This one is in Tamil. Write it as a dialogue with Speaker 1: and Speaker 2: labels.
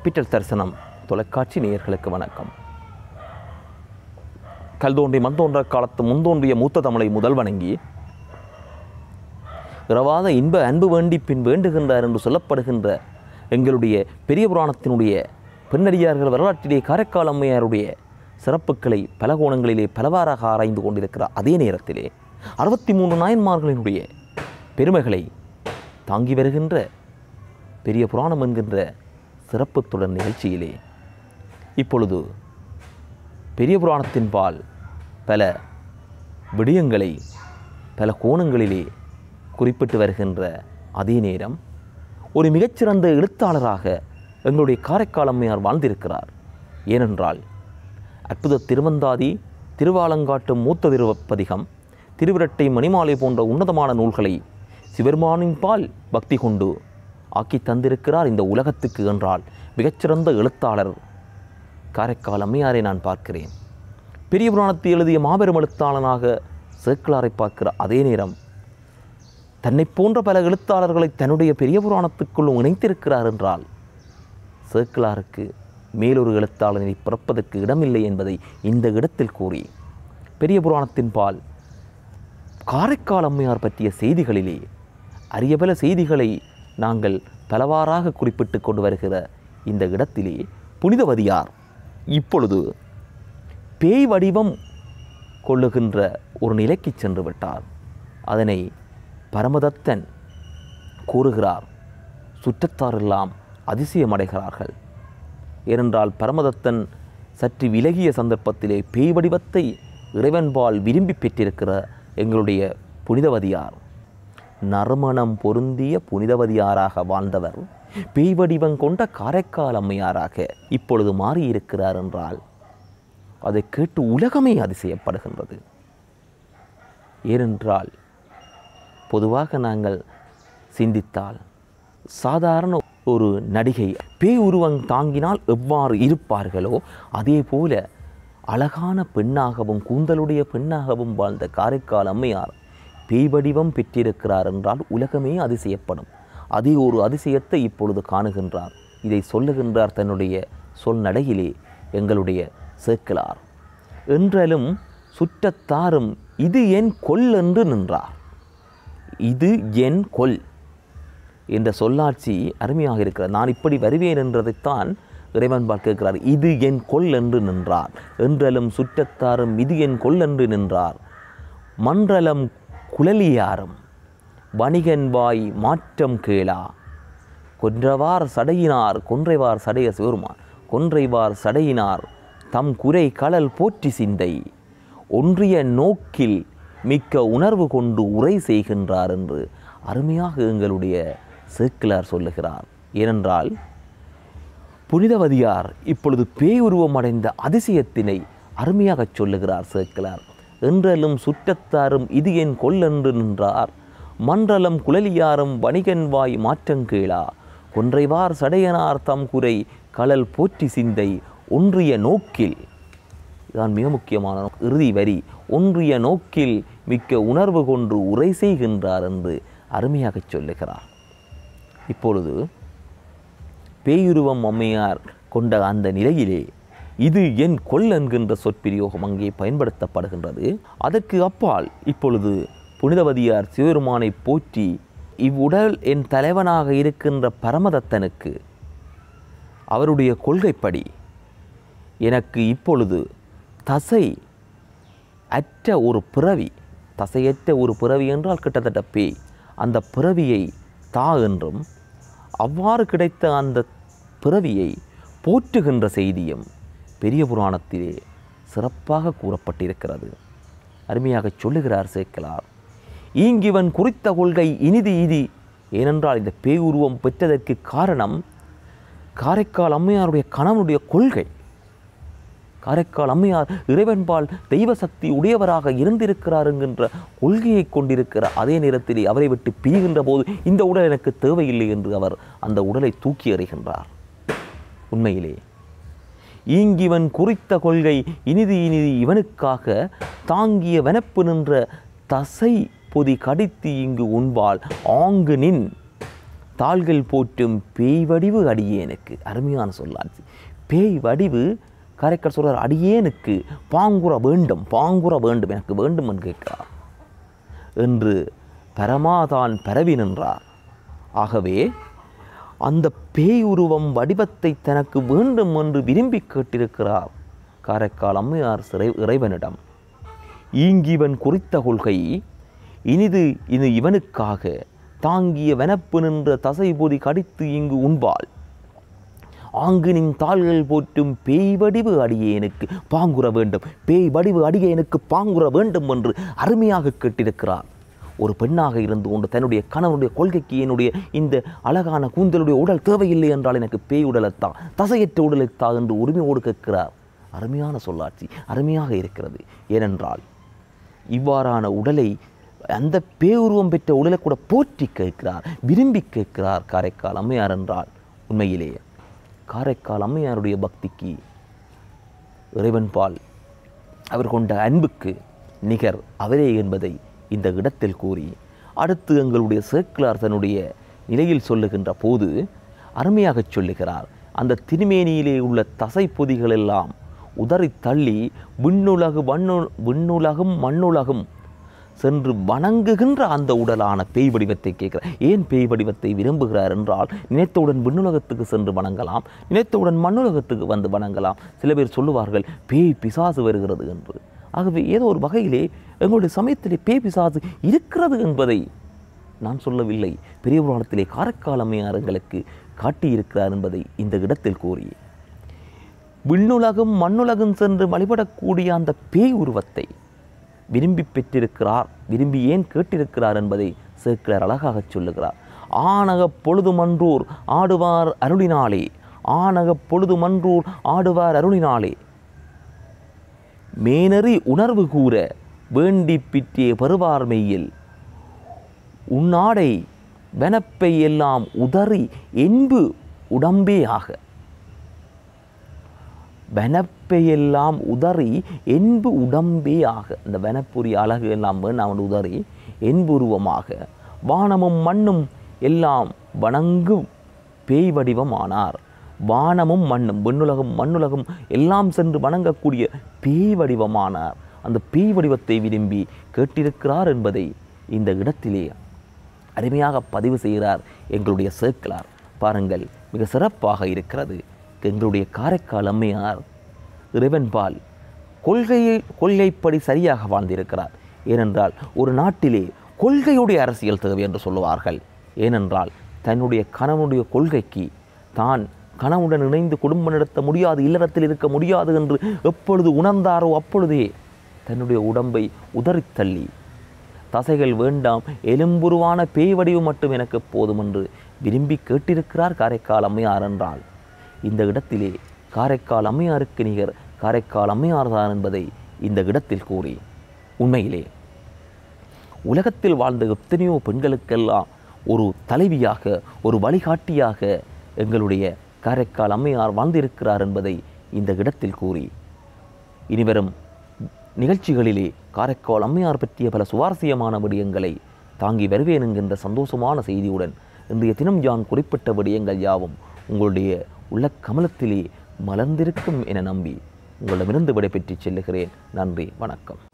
Speaker 1: கேபிட்டல் தரிசனம் தொலைக்காட்சி நேயர்களுக்கு வணக்கம் கல் தோன்றி மண் தோன்ற காலத்து முன்தோன்றிய மூத்த தமிழை முதல் வணங்கி இரவாத இன்ப அன்பு வேண்டி பின் வேண்டுகின்றார் என்று சொல்லப்படுகின்ற எங்களுடைய பெரிய புராணத்தினுடைய பெண்ணடியார்கள் வரலாற்றிலே காரைக்கால் அம்மையாருடைய சிறப்புகளை பல கோணங்களிலே பலவாறாக ஆராய்ந்து கொண்டிருக்கிற அதே நேரத்திலே அறுபத்தி மூன்று நாயன்மார்களினுடைய பெருமைகளை தாங்கி வருகின்ற பெரிய புராணம் என்கின்ற சிறப்பு தொடர் நிகழ்ச்சியிலே இப்பொழுது பெரிய புராணத்தின் பால் பல விடயங்களை பல கோணங்களிலே குறிப்பிட்டு வருகின்ற அதே நேரம் ஒரு மிகச்சிறந்த எழுத்தாளராக எங்களுடைய காரைக்கால் அம்மையார் வாழ்ந்திருக்கிறார் ஏனென்றால் அற்புத திருவந்தாதி திருவாலங்காட்டு மூத்த திருவப்பதிகம் திருவிரட்டை மணிமாலை போன்ற உன்னதமான நூல்களை சிவருமானின் பால் பக்தி கொண்டு ஆக்கி தந்திருக்கிறார் இந்த உலகத்துக்கு என்றால் மிகச்சிறந்த எழுத்தாளர் காரைக்கால் அம்மையாரை நான் பார்க்கிறேன் பெரிய புராணத்தை எழுதிய மாபெரும் எழுத்தாளனாக சேக்கிலாரை பார்க்கிற அதே நேரம் தன்னை போன்ற பல எழுத்தாளர்களை தன்னுடைய பெரிய புராணத்துக்குள்ளும் இணைத்திருக்கிறார் என்றால் சேக்கிலாருக்கு மேலொரு எழுத்தாளனை பிறப்பதற்கு இடமில்லை என்பதை இந்த இடத்தில் கூறி பெரிய புராணத்தின் பால் காரைக்கால் அம்மையார் பற்றிய செய்திகளிலே அரிய பல செய்திகளை நாங்கள் பலவாறாக குறிப்பிட்டு கொண்டு வருகிற இந்த இடத்திலே புனிதவதியார் இப்பொழுது பேய் வடிவம் கொள்ளுகின்ற ஒரு நிலைக்கு சென்று விட்டார் அதனை பரமதத்தன் கூறுகிறார் சுற்றத்தாரெல்லாம் அதிசயமடைகிறார்கள் ஏனென்றால் பரமதத்தன் சற்று விலகிய சந்தர்ப்பத்திலே பேய் வடிவத்தை இறைவன்பால் விரும்பி பெற்றிருக்கிற எங்களுடைய புனிதவதியார் நறுமணம் பொருந்திய புனிதவதியாராக வாழ்ந்தவர் பேய் வடிவம் கொண்ட காரைக்கால் அம்மையாராக இப்பொழுது மாறியிருக்கிறார் என்றால் அதை கேட்டு உலகமே அதிசயப்படுகின்றது ஏனென்றால் பொதுவாக நாங்கள் சிந்தித்தால் சாதாரண ஒரு நடிகை பேய் உருவம் தாங்கினால் எவ்வாறு இருப்பார்களோ அதே போல அழகான பெண்ணாகவும் கூந்தலுடைய பெண்ணாகவும் வாழ்ந்த காரைக்கால் அம்மையார் பேய் வடிவம் பெற்றிருக்கிறார் என்றால் உலகமே அதிசயப்படும் அதே ஒரு அதிசயத்தை இப்பொழுது காணுகின்றார் இதை சொல்லுகின்றார் தன்னுடைய சொல் நடையிலே எங்களுடைய சேக்கிலார் என்றாலும் சுற்றத்தாரும் இது என் கொல் என்று நின்றார் இது என் கொல் என்ற சொல்லாட்சி அருமையாக இருக்கிறது நான் இப்படி வருவேன் என்றதைத்தான் இறைவன்பால் கேட்கிறார் இது என் கொல் என்று நின்றார் என்றலும் சுற்றத்தாரும் இது என் கொல் என்று நின்றார் மன்றலம் குழலியாரும் வணிகன் வாய் மாற்றம் கேளா கொன்றவார் சடையினார் கொன்றைவார் சடைய சிவருமான் கொன்றைவார் சடையினார் தம் குறை கடல் போற்றி சிந்தை ஒன்றிய நோக்கில் மிக்க உணர்வு கொண்டு உரை செய்கின்றார் என்று அருமையாக எங்களுடைய சேக்கிலார் சொல்லுகிறார் ஏனென்றால் புனிதவதியார் இப்பொழுது பேய் உருவம் அடைந்த அதிசயத்தினை அருமையாகச் சொல்லுகிறார் சேக்கிலார் என்றலும் சுற்றத்தாரும் இது என் கொல்லென்று நின்றார் மன்றலம் குழலியாரும் வணிகன் வாய் மாற்றங்கீழா கொன்றைவார் சடையனார் தம் குறை கடல் போற்றி சிந்தை ஒன்றிய நோக்கில் இதுதான் மிக முக்கியமான இறுதி வரி ஒன்றிய நோக்கில் மிக்க உணர்வு கொண்டு உரை செய்கின்றார் என்று அருமையாகச் சொல்லுகிறார் இப்பொழுது பேயுருவம் அம்மையார் கொண்ட அந்த நிலையிலே இது என் கொல் என்கின்ற சொற்பிரயோகம் அங்கே பயன்படுத்தப்படுகின்றது அதற்கு அப்பால் இப்பொழுது புனிதவதியார் சிவருமானை போற்றி இவ்வுடல் என் தலைவனாக இருக்கின்ற பரமதத்தனுக்கு அவருடைய கொள்கைப்படி எனக்கு இப்பொழுது தசை அற்ற ஒரு பிறவி தசையற்ற ஒரு பிறவி என்றால் கிட்டத்தட்ட பேய் அந்த பிறவியை தா என்றும் அவ்வாறு கிடைத்த அந்த பிறவியை போற்றுகின்ற செய்தியும் பெரிய புராணத்திலே சிறப்பாக கூறப்பட்டிருக்கிறது அருமையாக சொல்லுகிறார் சேக்கலார் ஈங்கிவன் குறித்த கொள்கை இனிது இதி ஏனென்றால் இந்த பேய் உருவம் பெற்றதற்கு காரணம் காரைக்கால் அம்மையாருடைய கணவனுடைய கொள்கை காரைக்கால் அம்மையார் இறைவன்பால் தெய்வ சக்தி உடையவராக இருந்திருக்கிறார் என்கின்ற கொள்கையை கொண்டிருக்கிற அதே நேரத்திலே அவரை விட்டு பிரிகின்ற போது இந்த உடல் எனக்கு தேவையில்லை என்று அவர் அந்த உடலை தூக்கி எறிகின்றார் உண்மையிலே ஈங்கிவன் குறித்த கொள்கை இனிது இனிது இவனுக்காக தாங்கிய வனப்பு நின்ற தசை பொதி கடித்து இங்கு உண்பால் ஆங்கு நின் தாள்கள் போற்றும் பேய் வடிவு அடியேனுக்கு அருமையான சொல்லாட்சி பேய் வடிவு காரைக்கால் சொல்றார் அடியேனுக்கு பாங்குற வேண்டும் பாங்குற வேண்டும் எனக்கு வேண்டும் என்று கேட்கிறார் என்று பரமாதான் பரவி நின்றார் ஆகவே அந்த பேய் உருவம் வடிவத்தை தனக்கு வேண்டும் என்று விரும்பி கேட்டிருக்கிறார் காரைக்கால் அம்மையார் சிறை இறைவனிடம் ஈங்கிவன் குறித்த கொள்கை இனிது இது இவனுக்காக தாங்கிய வெனப்பு நின்ற தசை பொதி கடித்து இங்கு உண்பாள் ஆங்கினின் தாள்கள் போற்றும் பேய் வடிவு அடியேனுக்கு பாங்குற வேண்டும் பேய் வடிவு அடியேனுக்கு பாங்குற வேண்டும் என்று அருமையாக கேட்டிருக்கிறார் ஒரு பெண்ணாக இருந்து கொண்டு தன்னுடைய கணவனுடைய கொள்கைக்கு என்னுடைய இந்த அழகான கூந்தலுடைய உடல் தேவையில்லை என்றால் எனக்கு பேய் உடலைத்தா தசையற்ற உடலைத்தா என்று உரிமையோடு கேட்கிறார் அருமையான சொல்லாட்சி அருமையாக இருக்கிறது ஏனென்றால் இவ்வாறான உடலை அந்த பேருருவம் பெற்ற உடலை கூட போற்றி கேட்கிறார் விரும்பி கேட்கிறார் காரைக்கால் அம்மையார் என்றால் உண்மையிலேயே காரைக்கால் அம்மையாருடைய பக்திக்கு இறைவன்பால் அவர் கொண்ட அன்புக்கு நிகர் அவரே என்பதை இந்த இடத்தில் கூறி அடுத்து எங்களுடைய சேக்கிலார் தன்னுடைய நிலையில் சொல்லுகின்ற போது அருமையாகச் சொல்லுகிறார் அந்த திருமேனியிலே உள்ள தசை பொதிகள் எல்லாம் உதறி தள்ளி விண்ணுலகு மண்ணு விண்ணுலகும் மண்ணுலகும் சென்று வணங்குகின்ற அந்த உடலான பேய் வடிவத்தை கேட்கிறார் ஏன் பேய் வடிவத்தை விரும்புகிறார் என்றால் நினைத்தவுடன் விண்ணுலகத்துக்கு சென்று வணங்கலாம் நினைத்தவுடன் மண்ணுலகத்துக்கு வந்து வணங்கலாம் சில பேர் சொல்லுவார்கள் பேய் பிசாசு வருகிறது என்று ஆகவே ஏதோ ஒரு வகையிலே எங்களுடைய சமயத்திலே பேய் பிசாசு இருக்கிறது என்பதை நான் சொல்லவில்லை பெரிய புராணத்திலே காரைக்கால் அம்மையார் எங்களுக்கு காட்டியிருக்கிறார் என்பதை இந்த இடத்தில் கூறி விண்ணுலகம் மண்ணுலகம் சென்று வழிபடக்கூடிய அந்த பேய் உருவத்தை விரும்பி பெற்றிருக்கிறார் விரும்பி ஏன் கேட்டிருக்கிறார் என்பதை சேர்க்கிறார் அழகாகச் சொல்லுகிறார் ஆனக பொழுது மன்றூர் ஆடுவார் அருளினாலே ஆனக பொழுது மன்றூர் ஆடுவார் அருளினாலே மேனறி உணர்வு கூற வேண்டி பிற்றிய பெறுவார் மெய்யில் உன்னாடை வெனப்பை எல்லாம் உதறி என்பு உடம்பே ஆக வெனப்பையெல்லாம் உதறி என்பு உடம்பே ஆக இந்த வெனப்புரி அழகு எல்லாம் வேணாம் உதறி என்புருவமாக வானமும் மண்ணும் எல்லாம் வணங்கும் பேய் வடிவமானார் வானமும் மண்ணும் விண்ணுலகம் மண்ணுலகம் எல்லாம் சென்று வணங்கக்கூடிய பேய் வடிவமானார் அந்த பேய் வடிவத்தை விரும்பி கேட்டிருக்கிறார் என்பதை இந்த இடத்திலே அருமையாக பதிவு செய்கிறார் எங்களுடைய சேர்க்கலார் பாருங்கள் மிக சிறப்பாக இருக்கிறது எங்களுடைய காரைக்கால் அம்மையார் இறைவன்பால் கொள்கையை கொள்கைப்படி சரியாக வாழ்ந்திருக்கிறார் ஏனென்றால் ஒரு நாட்டிலே கொள்கையுடைய அரசியல் தேவை என்று சொல்லுவார்கள் ஏனென்றால் தன்னுடைய கணவனுடைய கொள்கைக்கு தான் கணவனுடன் இணைந்து குடும்பம் நடத்த முடியாது இல்லறத்தில் இருக்க முடியாது என்று எப்பொழுது உணர்ந்தாரோ அப்பொழுதே தன்னுடைய உடம்பை உதறித் தள்ளி தசைகள் வேண்டாம் எலும்புருவான பேய் வடிவு மட்டும் எனக்கு போதும் என்று விரும்பி கேட்டிருக்கிறார் காரைக்கால் அம்மையார் என்றால் இந்த இடத்திலே காரைக்கால் அம்மையாருக்கு நிகர் காரைக்கால் அம்மையார் தான் என்பதை இந்த இடத்தில் கூறி உண்மையிலே உலகத்தில் வாழ்ந்த எத்தனையோ பெண்களுக்கெல்லாம் ஒரு தலைவியாக ஒரு வழிகாட்டியாக எங்களுடைய காரைக்கால் அம்மையார் வாழ்ந்திருக்கிறார் என்பதை இந்த இடத்தில் கூறி இனிவரும் நிகழ்ச்சிகளிலே காரைக்கால் அம்மையார் பற்றிய பல சுவாரஸ்யமான விடயங்களை தாங்கி வருவேன் என்கின்ற சந்தோஷமான செய்தியுடன் இன்றைய தினம் யான் குறிப்பிட்ட விடயங்கள் யாவும் உங்களுடைய உள்ள கமலத்திலே மலர்ந்திருக்கும் என நம்பி உங்களிடமிருந்து விடைபெற்றுச் செல்லுகிறேன் நன்றி வணக்கம்